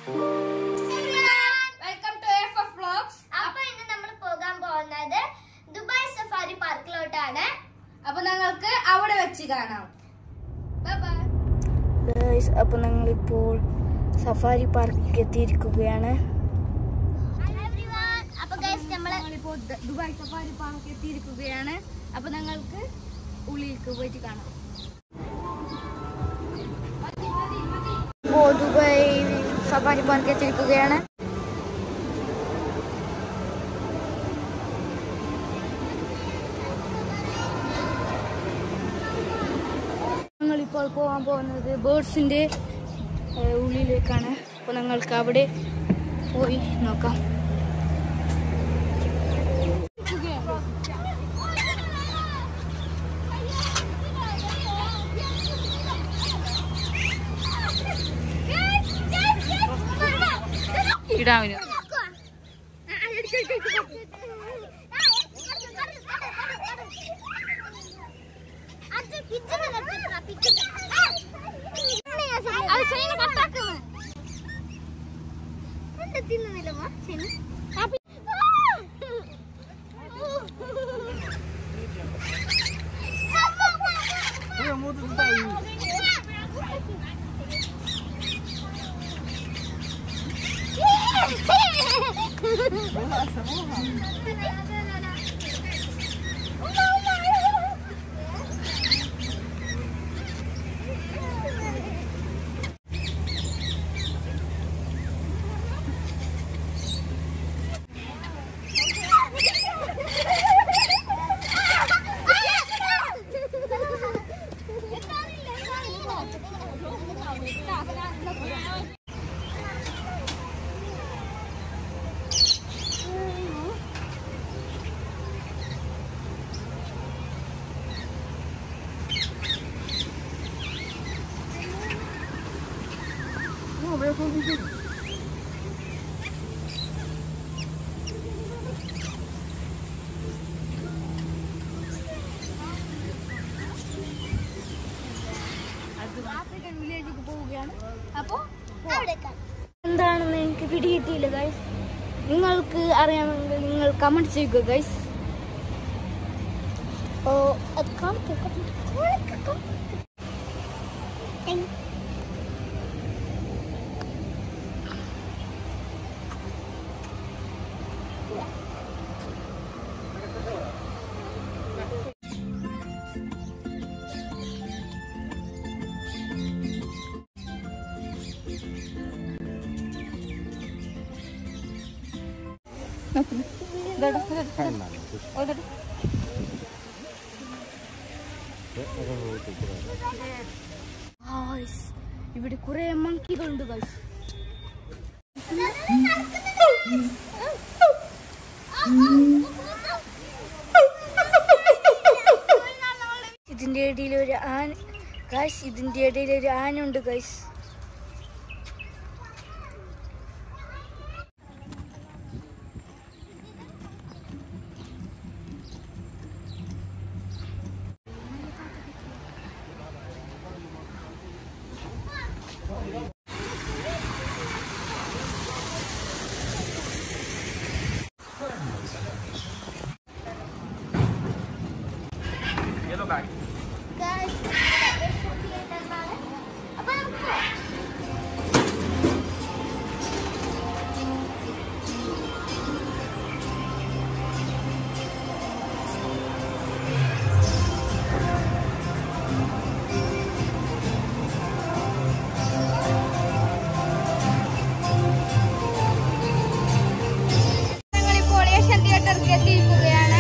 Welcome to F F vlogs അപ്പൊ ഇന്ന് നമ്മൾ പോകാൻ പോകുന്നത് ദുബായ് സഫാരി പാർക്കിലോട്ടാണ് അപ്പൊ ഞങ്ങൾക്ക് അവിടെ വെച്ച് കാണാം ബൈ ബൈ ഗൈസ് അപ്പോൾ ഞങ്ങളിപ്പോൾ സഫാരി പാർക്കിൽ എത്തിയിരിക്കുകയാണ് അപ്പൊ ഗൈസ് നമ്മള് ഞങ്ങളിപ്പോ ദ- ദുബായ് സഫാരി പാർക്ക് എത്തിയിരിക്കുകയാണ് അപ്പൊ ഞങ്ങൾക്ക് ഉള്ളിലേക്ക് പോയിട്ട് കാണാം ഇപ്പോൾ ദുബായ് സഫാരി പാർക്ക് എത്തിയിരിക്കുകയാണ് ഞങ്ങളിപ്പോൾ പോകാൻ പോകുന്നത് ബേർഡ്സിൻ്റെ ഉള്ളിലേക്കാണ് അപ്പോൾ ഞങ്ങൾക്ക് അവിടെ പോയി നോക്കാം ഇടാമിന് ആഫ്രിക്കൻ വില്ലേജിലേക്ക് പോവുകയാണ് അപ്പൊ എന്താണെന്ന് എനിക്ക് പിടികിട്ടിയില്ല ഗൈസ് നിങ്ങൾക്ക് അറിയാമെങ്കിൽ നിങ്ങൾ കമന്റ് ചെയ്യുക ഗൈസ് ഓ അത് കാണിക്കാം ഗൈസ് ഇവിടെ കുറെ മങ്കികളുണ്ട് ഗൈസ് ഇതിന്റെ ഇടയിൽ ഒരു ആന ഗൈസ് ഇതിന്റെ ഇടയിൽ ഒരു ആന ഉണ്ട് ഗൈസ് അപ്പൊ നമുക്ക് പോവാം. ഞങ്ങളിപ്പോൾ ഏഷ്യൻ തിയേറ്ററിൽ എത്തിയിരിക്കുകയാണ്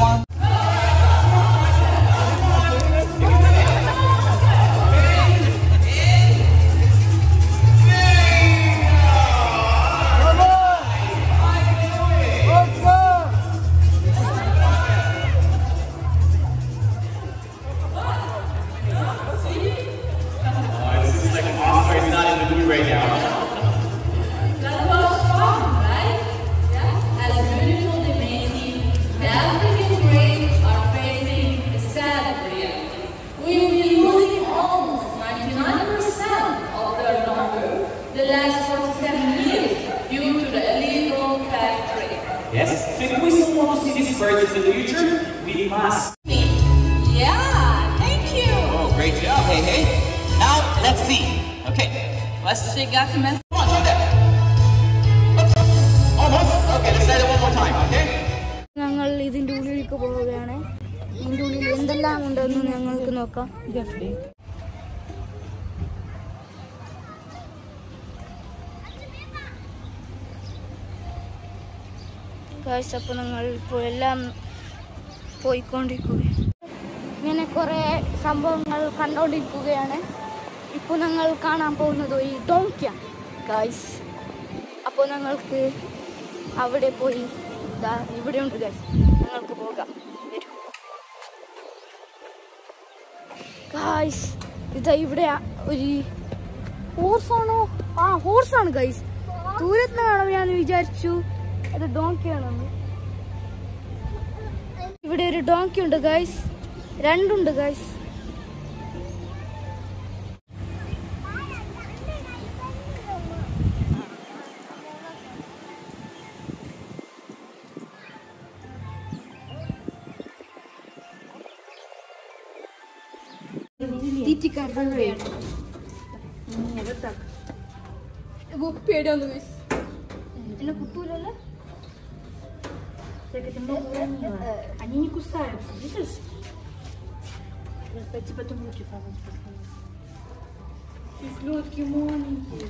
This is like an Oscar, it's not in the movie right now. As beautiful the amazing, the African greats are facing a sad reality. We will be losing almost 99% of their number the last 47 years due to the illegal cat trade. Yes? So if we still want to see these birds in the future, we must. Yeah, thank you. Oh, great job. Hey, hey. Now, let's see. Okay. Let's check out the message. Come on, try that. Oops. Almost. Okay, let's try that one more time, okay? ഞങ്ങൾ ഇതിന്റെ ഉള്ളിലേക്ക് പോവുകയാണ് ഇതിന്റെ ഉള്ളിൽ എന്തെല്ലാം ഉണ്ടെന്ന് ഞങ്ങൾക്ക് നോക്കാം ഗായ്സ് അപ്പോൾ ഞങ്ങൾ ഇപ്പോൾ എല്ലാം പോയിക്കൊണ്ടിരിക്കുകയാണ് ഇങ്ങനെ കുറേ സംഭവങ്ങൾ കണ്ടുകൊണ്ടിരിക്കുകയാണ് ഇപ്പോൾ ഞങ്ങൾ കാണാൻ പോകുന്നത് ഒരു ഡോങ്കിയാണ് ഗായ്സ് അപ്പോൾ ഞങ്ങൾക്ക് അവിടെ പോയി ദാ ഇവിടെ ഉണ്ട് ഗൈസ് ഞങ്ങൾക്ക് പോകാം വരൂ ഗൈസ് ഇതാ ഇവിടെ ഒരു ഹോഴ്സാണോ ആ ഹോഴ്സാണ് ഗൈസ് ദൂരത്ത് കാണാൻ ഞാൻ വിചാരിച്ചു അത് ഡോങ്കിയാണെന്ന് ഇവിടെ ഒരു ഡോങ്കി ഉണ്ട് ഗൈസ് രണ്ടുണ്ട് ഗൈസ് പേടിയാന്ന് ഗൈസ് എന്നെ കുത്തൂലല്ലേ Они не кусаются, видишь? Типа там руки Селедки маленькие.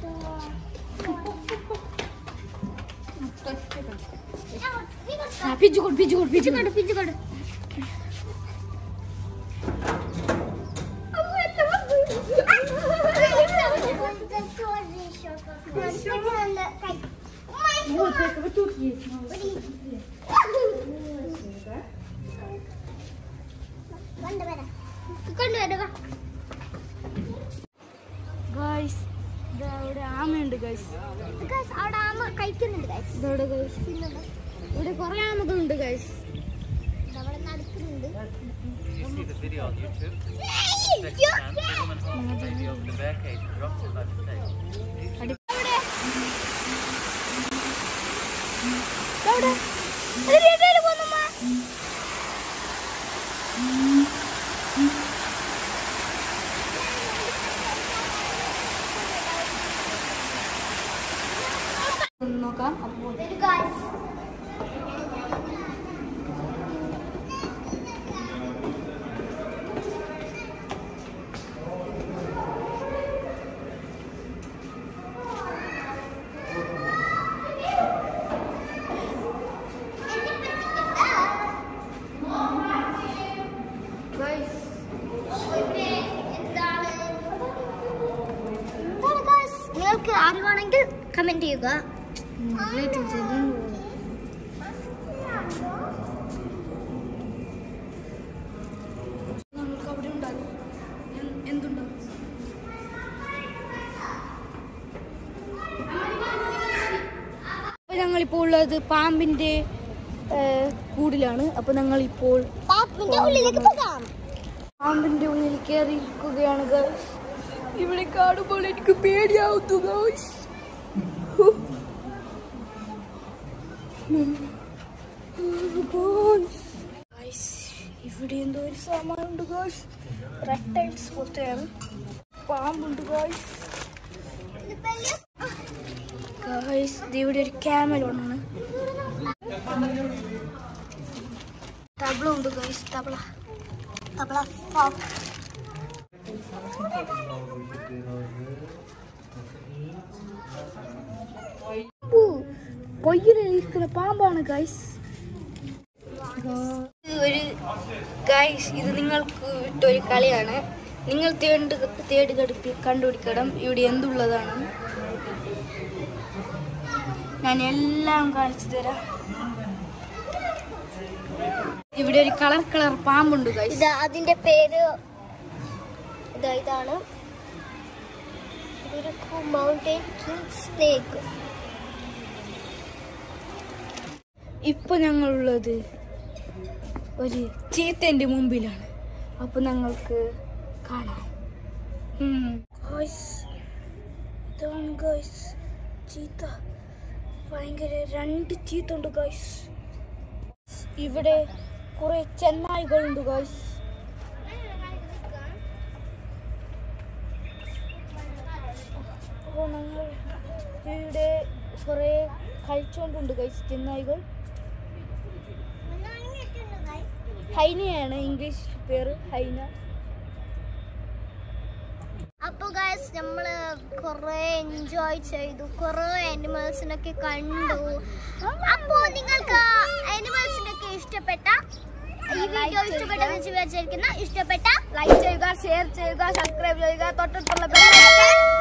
А, пиджикот, пиджикот, пиджикот, пиджикот. Вот, это вот тут есть. ഗൈസ് ഇവിടെ ആമയുണ്ട് ഗൈസ് അവിടെ ആമ കഴിക്കുന്നുണ്ട് guys. ഇതോടെ ഗൈസ് ഇവിടെ കുറെ ആമകളുണ്ട് ഗൈസ് അവിടെ നടക്കുന്നുണ്ട് You see the video on YouTube? ഏയ്, യ്യോ, യ്യോ. woman holding the baby over the bear cage and drops it by mistake. അവിടെ അവിടെ അത് രണ്ടേര് പോന്നമ്മ നോക്കാം അപ്പോൾ വരൂ guys. ഗൈസ് ഇവിടെ എന്താണ്? എന്താണ് guys? നിങ്ങൾക്ക് അറിവാണെങ്കിൽ കമന്റ് ചെയ്യുക നമുക്ക് അവിടെ ഉണ്ടാകും എന്തുണ്ടാകും അപ്പൊ ഞങ്ങളിപ്പോൾ ഉള്ളത് പാമ്പിന്റെ ഏഹ്, കൂടിലാണ് അപ്പൊ ഞങ്ങളിപ്പോൾ പാപ്പിന്റെ ഉള്ളിലേക്ക് പോകാം പാമ്പിന്റെ ഉള്ളിൽ കയറിയിരിക്കുകയാണ് ഗൈസ് ഇവിടെ കാണുമ്പോൾ എനിക്ക് പേടിയാവുന്നു ഗൈസ് ഇവിടെ എന്തോ ഒരു സാമാനുണ്ട് ഗൈസ് റെക്ടൈൽസ് പോലത്തെയാണ് പാമ്പുണ്ട് ഗൈസ് ഗൈസ് ഇവിടെ ഒരു ക്യാമൽ ഒന്നാണ് തബള ഉണ്ട് ഗൈസ് തബള തബല ഫ്രോക്ക് പൊയ്യിലിരിക്കുന്ന പാമ്പാണ് ഗൈസ് ഒരു ഗൈസ് ഇത് നിങ്ങൾക്ക് വിട്ടൊരു കളിയാണ് നിങ്ങൾ തേണ്ട് തേടി കടുപ്പി കണ്ടുപിടിക്കണം ഇവിടെ എന്തുള്ളതാണ് ഞാൻ എല്ലാം കാണിച്ചു തരാം ഇവിടെ ഒരു കളർ കളർ പാമ്പുണ്ട് ഗൈസ് ഇത് അതിന്റെ പേര് ഇതാ ഇതാണ് ഇതൊരു മൗണ്ടൻ കിങ് സ്നേക്ക് ഇപ്പൊ ഞങ്ങളുള്ളത് ഒരു ചീത്തന്റെ മുമ്പിലാണ് അപ്പൊ ഞങ്ങൾക്ക് കാണാം ഉം. Guys, ഇതാണ് ഗൈസ് ചീത്ത ഭയങ്കര രണ്ട് ചീത്ത ഉണ്ട് ഗൈസ് ഇവിടെ കുറെ ചെന്നായികളുണ്ട് ഗൈസ് അപ്പോൾ ഞങ്ങൾ ഇവിടെ കുറെ കളിച്ചുകൊണ്ടുണ്ട് ഗൈസ് ചെന്നായികൾ ഹൈനയാണ് ഇംഗ്ലീഷ് പേര് ഹൈന അപ്പൊ ഗൈസ് നമ്മള് കൊറേ എൻജോയ് ചെയ്തു കൊറേ അനിമൽസിനൊക്കെ കണ്ടു അപ്പോ നിങ്ങൾക്ക് അനിമൽസിനൊക്കെ ഇഷ്ടപ്പെട്ട ഈ വീഡിയോ ഇഷ്ടപ്പെട്ടെന്ന് വിചാരിച്ചിരിക്കുന്ന ഇഷ്ടപ്പെട്ട ലൈക്ക് ചെയ്യുക ഷെയർ ചെയ്യുക സബ്സ്ക്രൈബ് ചെയ്യുക തൊട്ടിട്ടുള്ള ബെൽ